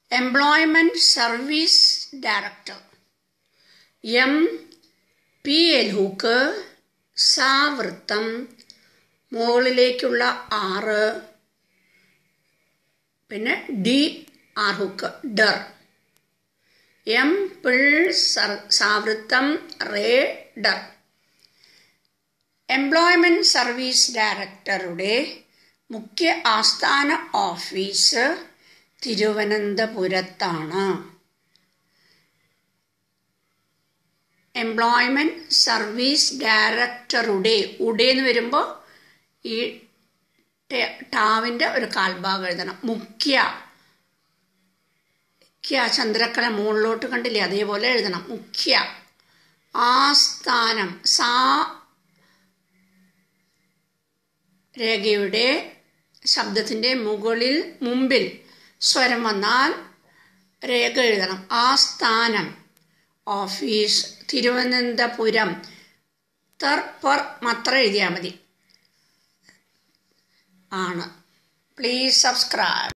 employment service director M P L hook സാവൃത്തം മുകളിലേക്കുള്ള ആറ് പിന്നെ ഡി ആർ ഹുക്ക് ഡർ എം പിൾ സാവൃത്തം റേ ഡർ എംപ്ലോയ്മെൻറ്റ് സർവീസ് ഡയറക്ടറുടെ മുഖ്യ ആസ്ഥാന ഓഫീസ് തിരുവനന്തപുരത്താണ് എംപ്ലോയ്മെൻറ്റ് സർവീസ് ഡയറക്ടറുടെ ഉടെ എന്ന് വരുമ്പോൾ ഈ ടാവിൻ്റെ ഒരു കാൽഭാഗം എഴുതണം മുഖ്യ മുഖ്യ ചന്ദ്രക്കല മുകളിലോട്ട് കണ്ടില്ലേ അതേപോലെ എഴുതണം മുഖ്യ ആസ്ഥാനം സാ രേഖയുടെ ശബ്ദത്തിൻ്റെ മുകളിൽ മുമ്പിൽ സ്വരം വന്നാൽ രേഖ എഴുതണം ആസ്ഥാനം ഓഫീസ് തിരുവനന്തപുരം തർ പർ മാത്രം എഴുതിയാൽ മതി ആണ് പ്ലീസ് സബ്സ്ക്രൈബ്